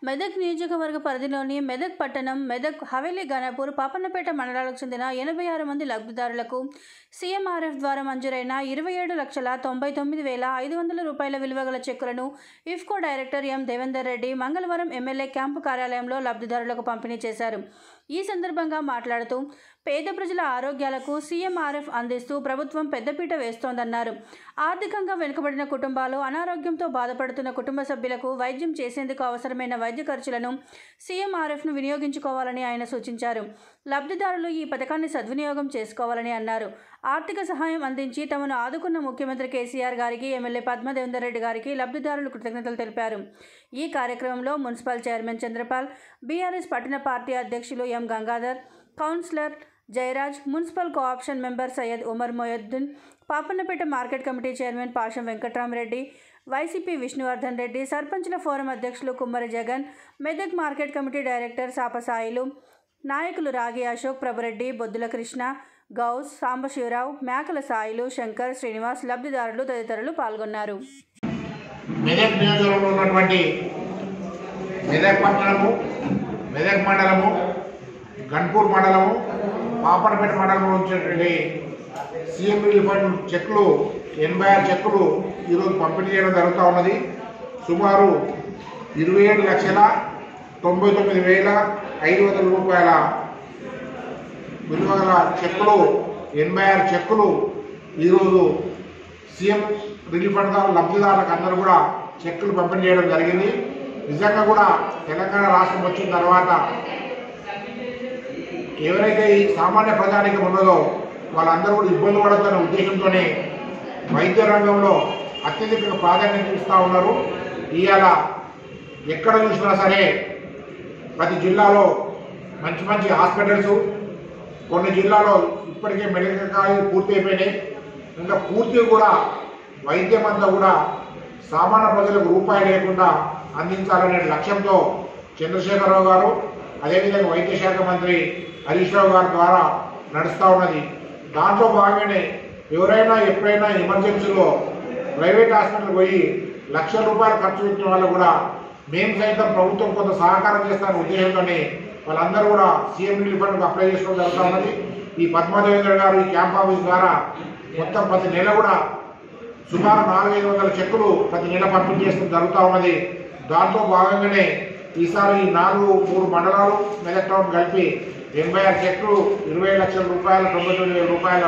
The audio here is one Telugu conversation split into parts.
మెదక్ నియోజకవర్గ పరిధిలోని మెదక్ పట్టణం మెదక్ హవేలీ గణపూర్ పాపన్నపేట మండలాలకు చెందిన ఎనభై ఆరు మంది లబ్ధిదారులకు సీఎంఆర్ఎఫ్ ద్వారా మంజూరైన ఇరవై ఏడు లక్షల తొంభై తొమ్మిది వేల ఐదు వందల రూపాయల విలువ గల చెక్కులను ఇఫ్కో డైరెక్టర్ ఎం దేవేందర్ రెడ్డి మంగళవారం ఎమ్మెల్యే క్యాంపు కార్యాలయంలో లబ్ధిదారులకు పంపిణీ చేశారు ఈ సందర్భంగా మాట్లాడుతూ పేద ప్రజల ఆరోగ్యాలకు సీఎంఆర్ఎఫ్ అందిస్తూ ప్రభుత్వం పెద్దపీట వేస్తోందన్నారు ఆర్థికంగా వెనుకబడిన కుటుంబాలు అనారోగ్యంతో బాధపడుతున్న కుటుంబ సభ్యులకు వైద్యం చేసేందుకు అవసరమైన వైద్య ఖర్చులను సీఎంఆర్ఎఫ్ను వినియోగించుకోవాలని ఆయన సూచించారు లబ్ధిదారులు ఈ పథకాన్ని సద్వినియోగం చేసుకోవాలని అన్నారు ఆర్థిక సహాయం అందించి తమను ఆదుకున్న ముఖ్యమంత్రి కేసీఆర్ గారికి ఎమ్మెల్యే పద్మదేవేందర్ రెడ్డి గారికి లబ్ధిదారులు కృతజ్ఞతలు తెలిపారు ఈ కార్యక్రమంలో మున్సిపల్ చైర్మన్ చంద్రపాల్ బీఆర్ఎస్ పట్టణ పార్టీ అధ్యక్షులు M Gangadhar councillor Jayaraj municipal co-option member Syed Umar Mohiuddin Papannapet market committee chairman Pasham Venkatramareddy YCP Vishnuvardhan Reddy సర్పంచ్ల ఫోరం అధ్యక్షులు Kummari Jagan Medak market committee director Sapasailu నాయకులు రాగి అశోక్ ప్రభురెడ్డి బొద్దుల కృష్ణ గౌస్ సాంబశివరావు మేకల సాయిలు శంకర్ శ్రీనివాస్ లబ్ధిదారులు తదితరులు పాల్గొన్నారు మెదక్ నియోజకవర్గంలో ఉన్నటువంటి మెదక్ పట్టణము మెదక్ మండలము గన్పూర్ మండలము పాపనపేట మండలంలో వచ్చేటువంటి సీఎం రిలీఫ్ ఫండ్ చెక్లు ఎనభై ఆరు చెక్కులు ఈరోజు పంపిణీ చేయడం జరుగుతూ ఉన్నది సుమారు ఇరవై ఏడు లక్షల తొంభై తొమ్మిది వేల ఐదు వందల రూపాయల విలువ గల చెక్కులు ఎనభై ఆరు చెక్కులు ఈరోజు సీఎం రిలీఫ్ ఫండ్ ద్వారా లబ్ధిదారులకు అందరూ కూడా చెక్కులు పంపిణీ చేయడం జరిగింది నిజంగా కూడా తెలంగాణ రాష్ట్రం వచ్చిన తర్వాత ఎవరైతే ఈ సామాన్య ప్రజానికం ఉన్నదో వాళ్ళందరూ కూడా ఇబ్బంది పడతారనే ఉద్దేశంతోనే వైద్య రంగంలో అత్యధిక ప్రాధాన్యత ఇస్తూ ఉన్నారు ఇవాళ ఎక్కడ చూసినా సరే ప్రతి జిల్లాలో మంచి మంచి హాస్పిటల్స్ కొన్ని జిల్లాలో ఇప్పటికే మెడికల్ కాలేజీలు పూర్తి అయిపోయినాయి ఇంకా పూర్తిగా కూడా వైద్యం అంతా కూడా సామాన్య ప్రజలకు రూపాయి లేకుండా అందించాలనే లక్ష్యంతో చంద్రశేఖరరావు గారు అదేవిధంగా వైద్య శాఖ మంత్రి హరీష్ రావు గారి ద్వారా నడుస్తూ ఉన్నది దాంట్లో భాగంగానే ఎవరైనా ఎప్పుడైనా ఎమర్జెన్సీలో ప్రైవేట్ హాస్పిటల్ పోయి లక్ష రూపాయలు ఖర్చు పెట్టిన వాళ్ళు కూడా మేము సైతం ప్రభుత్వం కొంత సహకారం చేస్తారనే ఉద్దేశంతోనే వాళ్ళందరూ కూడా సీఎం రిలీఫ్ ఫండ్కి అప్లై చేసుకోవడం జరుగుతూ ఉన్నది ఈ పద్మదేవేంద్ర గారు ఈ క్యాంప్ ఆఫీస్ ద్వారా మొత్తం ప్రతి నెల కూడా సుమారు నాలుగైదు వందల చెక్కులు ప్రతి నెల పంపిణీ చేస్తూ జరుగుతూ ఉన్నది దాంట్లో భాగంగానే ఈసారి ఈ నాలుగు మూడు మండలాలు మెదక్ టౌన్ కలిపి ఎనభై ఆరు చెట్లు ఇరవై లక్షల రూపాయల తొంభై తొమ్మిది వేల రూపాయల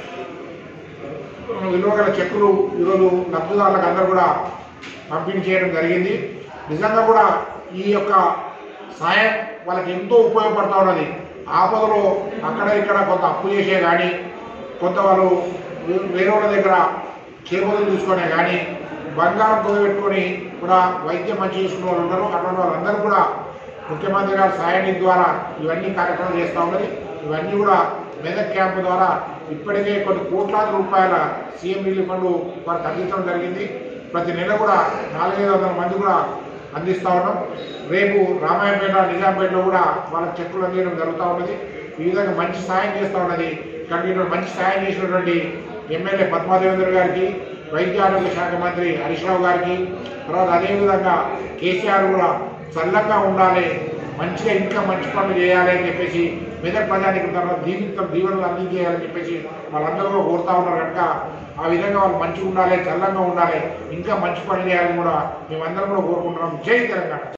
విలువ గల చెక్కులు ఈరోజు లబ్ధిదారులకు అందరూ కూడా పంపిణీ చేయడం జరిగింది నిజంగా కూడా ఈ యొక్క సాయం వాళ్ళకి ఎంతో ఉపయోగపడతా ఉన్నది ఆపదలో అక్కడ ఇక్కడ కొంత అప్పు చేసే కానీ కొంత వాళ్ళు వే- వేరే వాళ్ళ దగ్గర చేపలు తీసుకునే కానీ బంగారం కుదబెట్టుకొని కూడా వైద్యం మంచి చేసుకునే వాళ్ళు ఉన్నారు అటువంటి వాళ్ళందరూ కూడా ముఖ్యమంత్రి గారి సాయానికి ద్వారా ఇవన్నీ కార్యక్రమాలు చేస్తూ ఉన్నది ఇవన్నీ కూడా మెదక్ క్యాంపు ద్వారా ఇప్పటికే కొన్ని కోట్లాది రూపాయల సీఎం రిలీఫ్ ఫండ్ వారికి అందించడం జరిగింది ప్రతి నెల కూడా నాలుగైదు వందల మంది కూడా అందిస్తా ఉన్నాం రేపు రామాయణపేట నిజాంపేటలో కూడా వాళ్ళకి చెక్కులు అందించడం జరుగుతూ ఉన్నది ఈ విధంగా మంచి సాయం చేస్తూ ఉన్నది కానీ ఇటువంటి మంచి సాయం చేసినటువంటి ఎమ్మెల్యే పద్మాదేవేంద్ర గారికి వైద్య ఆరోగ్య శాఖ మంత్రి హరీష్ రావు గారికి తర్వాత అదేవిధంగా కేసీఆర్ కూడా చల్లగా ఉండాలి మంచిగా ఇంకా మంచి పనులు చేయాలి అని చెప్పేసి మెదక్ ప్రజానికి తర్వాత దీవితం దీవెనలు అందించేయాలని చెప్పేసి వాళ్ళందరూ కూడా కోరుతా ఉన్నారు కనుక ఆ విధంగా వాళ్ళు మంచిగా ఉండాలి చల్లంగా ఉండాలి ఇంకా మంచి పనులు చేయాలని కూడా మేమందరం కూడా కోరుకుంటున్నాం జై తెలంగాణ